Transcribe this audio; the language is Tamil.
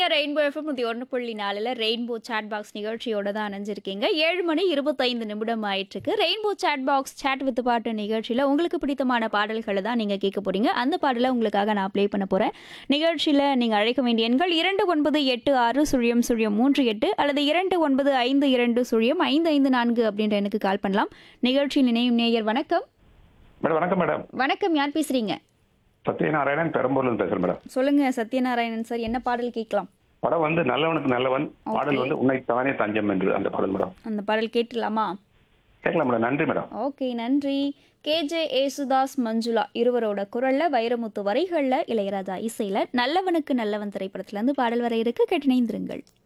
இருக்கீங்க ரெயின்போ எஃப்எம் நூற்றி ஒன்று புள்ளி நாலில் ரெயின்போ சேட் பாக்ஸ் நிகழ்ச்சியோட தான் அணைஞ்சிருக்கீங்க ஏழு மணி இருபத்தைந்து நிமிடம் ஆயிட்டுருக்கு rainbow chat box chat with பாட்டு நிகழ்ச்சியில் உங்களுக்கு பிடித்தமான பாடல்களை தான் நீங்கள் கேட்க போறீங்க அந்த பாடலை உங்களுக்காக நான் ப்ளே பண்ண போகிறேன் நிகழ்ச்சியில் நீங்கள் அழைக்க வேண்டிய எண்கள் இரண்டு ஒன்பது எட்டு ஆறு சுழியம் சுழியம் மூன்று எட்டு அல்லது இரண்டு ஒன்பது ஐந்து இரண்டு சுழியம் ஐந்து ஐந்து நான்கு அப்படின்ற எனக்கு கால் பண்ணலாம் நிகழ்ச்சியில் நினையும் நேயர் வணக்கம் மேடம் வணக்கம் மேடம் வணக்கம் யார் பேசுறீங்க சத்யநாராயணன் பெரம்பூர்ல பேசுறேன் மேடம் சொல்லுங்க சத்யநாராயணன் சார் என்ன பாடல் கேட்கலாம் படம் வந்து நல்லவனுக்கு நல்லவன் பாடல் வந்து உன்னை தானே தஞ்சம் என்று அந்த பாடல் மேடம் அந்த பாடல் கேட்டுலாமா கேட்கலாம் மேடம் நன்றி மேடம் ஓகே நன்றி கேஜே ஏசுதாஸ் மஞ்சுளா இருவரோட குரல்ல வைரமுத்து வரிகள்ல இளையராஜா இசையில நல்லவனுக்கு நல்லவன் திரைப்படத்துல இருந்து பாடல் வர இருக்கு கேட்டு இணைந்திருங்கள்